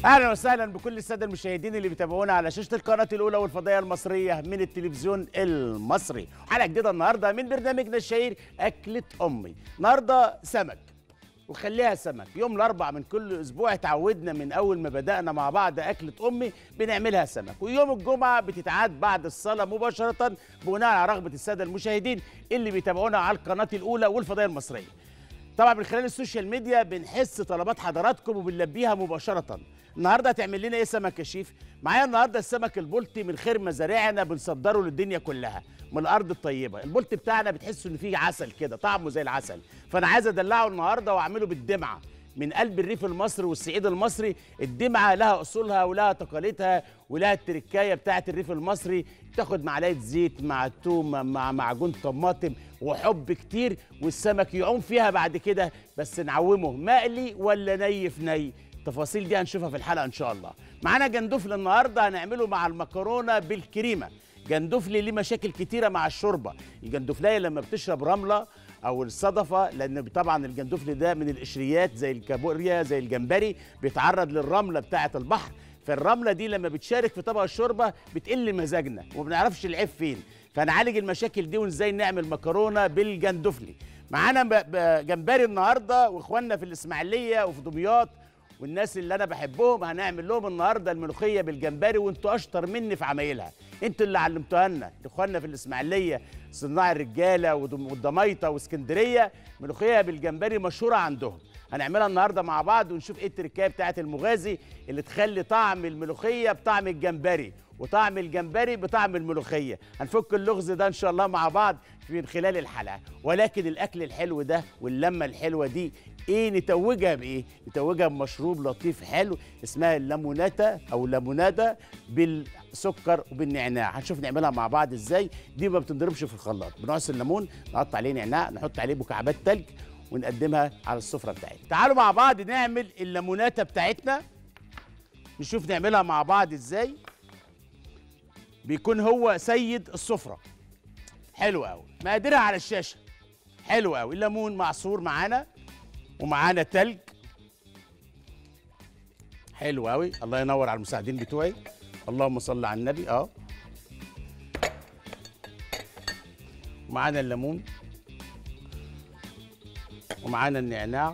اهلا وسهلا بكل الساده المشاهدين اللي بيتابعونا على شاشه القناه الاولى والفضائيه المصريه من التلفزيون المصري حلقه جديده النهارده من برنامجنا الشهير اكله امي النهارده سمك وخليها سمك يوم الاربع من كل اسبوع اتعودنا من اول ما بدانا مع بعض اكله امي بنعملها سمك ويوم الجمعه بتتعاد بعد الصلاه مباشره بناء على رغبه الساده المشاهدين اللي بيتابعونا على القناه الاولى والفضائيه المصريه طبعا من خلال السوشيال ميديا بنحس طلبات حضراتكم وبنلبيها مباشره النهارده هتعمل لنا ايه سمك يا شيف معايا النهارده السمك البلطي من خير مزارعنا بنصدره للدنيا كلها من الارض الطيبه البلطي بتاعنا بتحسوا ان فيه عسل كده طعمه زي العسل فانا عايز ادلعه النهارده واعمله بالدمعه من قلب الريف المصري والصعيد المصري الدمعه لها اصولها ولها تقاليدها ولها التركايه بتاعه الريف المصري تاخد معلقه زيت مع التوم مع معجون طماطم وحب كتير والسمك يعوم فيها بعد كده بس نعومه مقلي ولا ني في ني التفاصيل دي هنشوفها في الحلقه ان شاء الله معانا جندفل النهارده هنعمله مع المكرونه بالكريمه جندفلي ليه مشاكل كتيره مع الشوربه الجندفليه لما بتشرب رمله او الصدفه لان طبعا الجندفلي ده من القشريات زي الكابوريا زي الجمبري بيتعرض للرمله بتاعه البحر فالرمله دي لما بتشارك في طبق الشوربه بتقل مزاجنا وما بنعرفش العيب فين فنعالج المشاكل دي وازاي نعمل مكرونه بالجندفلي معانا جمبري النهارده واخواننا في الاسماعيليه وفي دمياط والناس اللي انا بحبهم هنعمل لهم النهارده الملوخيه بالجمبري وانتوا اشطر مني في عمايلها انتوا اللي علمتوها لنا اخواننا في الاسماعيليه صناع الرجاله والضميطه واسكندريه ملوخيه بالجمبري مشهوره عندهم هنعملها النهارده مع بعض ونشوف ايه التركايه بتاعه المغازي اللي تخلي طعم الملوخيه بطعم الجمبري وطعم الجمبري بطعم الملوخيه هنفك اللغز ده ان شاء الله مع بعض من خلال الحلقه ولكن الاكل الحلو ده واللمه الحلوه دي ايه نتوجها بايه نتوجها بمشروب لطيف حلو اسمها الليموناتا او ليمونادا بالسكر وبالنعناع هنشوف نعملها مع بعض ازاي دي ما بتنضربش في الخلاط بنعصر الليمون نقطع عليه نعناع نحط عليه مكعبات تلج ونقدمها على السفره بتاعتنا تعالوا مع بعض نعمل الليموناتا بتاعتنا نشوف نعملها مع بعض ازاي بيكون هو سيد السفره حلو قوي مقاديرها على الشاشه حلو قوي الليمون معصور معانا ومعانا تلج حلو قوي الله ينور على المساعدين بتوعي اللهم صل على النبي اه ومعانا الليمون ومعانا النعناع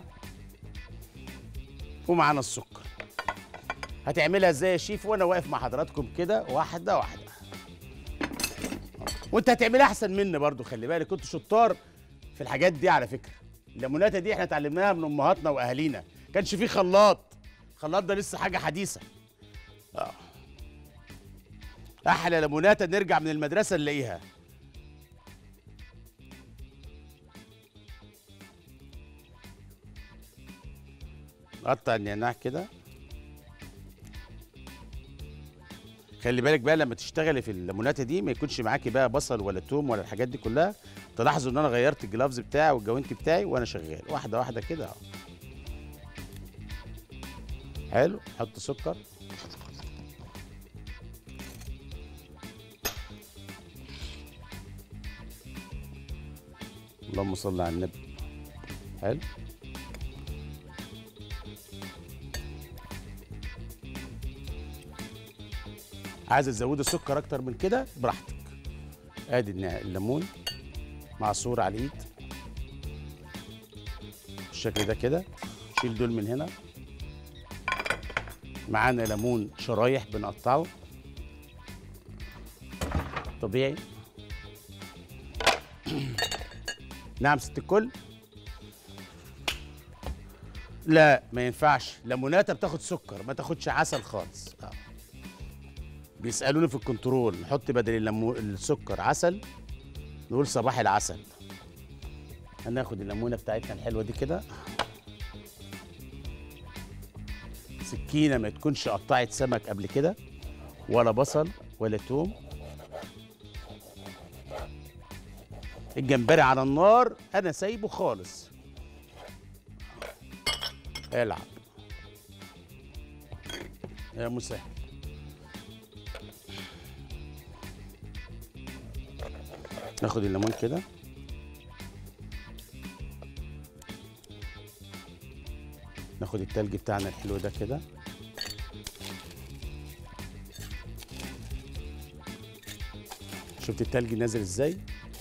ومعانا السكر هتعملها ازاي يا شيف وانا واقف مع حضراتكم كده واحده واحده وانت هتعملها احسن مني برضو خلي بالك كنت شطار في الحاجات دي على فكره الليموناته دي احنا اتعلمناها من امهاتنا واهالينا كانش فيه خلاط الخلاط ده لسه حاجه حديثه اه احلى ليموناته نرجع من المدرسه نلاقيها نقطع النعناع كده خلي بالك بقى لما تشتغلي في الليموناته دي ما يكونش معاكي بقى بصل ولا توم ولا الحاجات دي كلها تلاحظوا ان انا غيرت الجلافز بتاعي والجوانتي بتاعي وانا شغال واحده واحده كده اهو حلو حط سكر اللهم صل على النبي حلو عايزه تزودي السكر اكتر من كده براحتك ادي الليمون معصور على الايد بالشكل ده كده شيل دول من هنا معانا ليمون شرايح بنقطعه طبيعي نعم ست الكل لا ما ينفعش ليموناته بتاخد سكر ما تاخدش عسل خالص آه. بيسالوني في الكنترول نحط بدل الليمو... السكر عسل نقول صباح العسل هناخد الليمونه بتاعتنا الحلوه دي كده سكينه ما تكونش قطعت سمك قبل كده ولا بصل ولا توم الجمبري على النار انا سايبه خالص العب يا مسهل ناخد الليمون كده ناخد التلج بتاعنا الحلو ده كده شفت التلج نازل ازاي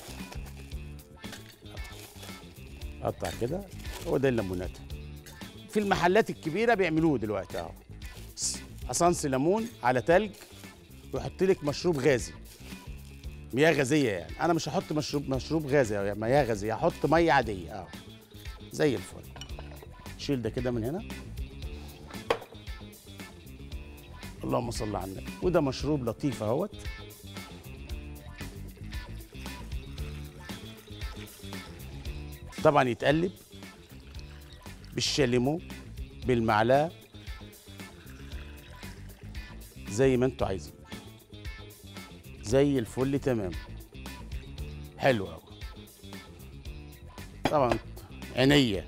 قطع كده هو ده الليمونات في المحلات الكبيره بيعملوه دلوقتي اهو اسانس ليمون على تلج ويحط لك مشروب غازي مياه غازيه يعني انا مش هحط مشروب مشروب غازي او مياه غازيه هحط ميه عاديه اه زي الفل شيل ده كده من هنا اللهم صل على النبي وده مشروب لطيف اهوت طبعا يتقلب بالشاليمو بالمعلقه زي ما انتوا عايزين زي الفل تمام حلو قوي طبعا عينيا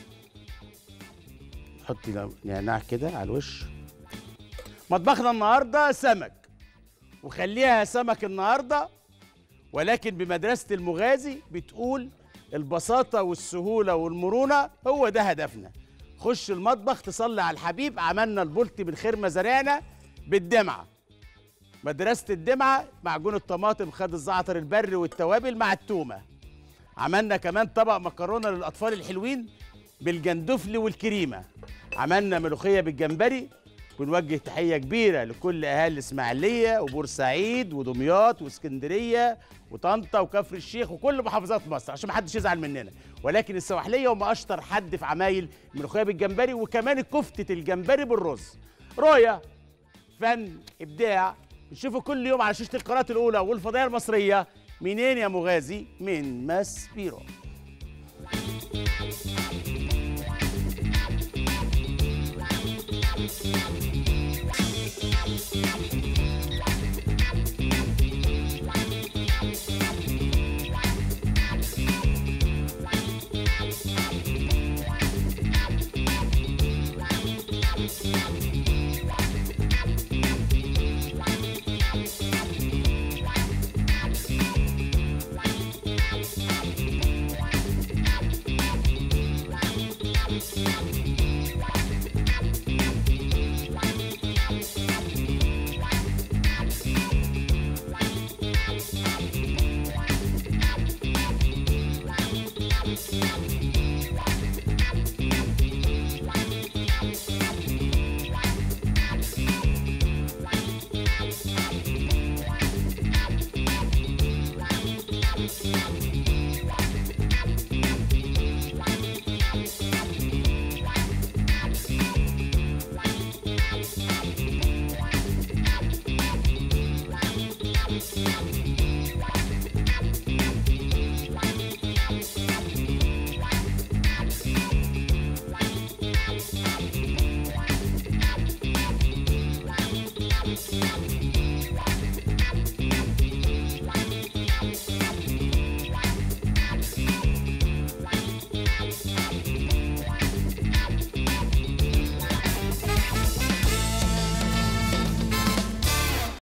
حطي نعناع كده على الوش مطبخنا النهارده سمك وخليها سمك النهارده ولكن بمدرسه المغازي بتقول البساطه والسهوله والمرونه هو ده هدفنا خش المطبخ تصلي على الحبيب عملنا البلطي من خير مزارعنا بالدمعه مدرسه الدمعه معجون الطماطم خد الزعتر البري والتوابل مع التومه عملنا كمان طبق مكرونه للاطفال الحلوين بالجندفل والكريمه عملنا ملوخيه بالجمبري ونوجه تحيه كبيره لكل اهالي الاسماعيليه وبورسعيد ودمياط واسكندريه وطنطا وكفر الشيخ وكل محافظات مصر عشان ما حدش يزعل مننا ولكن السواحليه هم اشطر حد في عمايل الملوخيه بالجمبري وكمان كفته الجمبري بالرز رؤيه فن ابداع بنشوفه كل يوم على شاشه القناه الاولى والفضائيه المصريه منين يا مغازي من ماس بيرو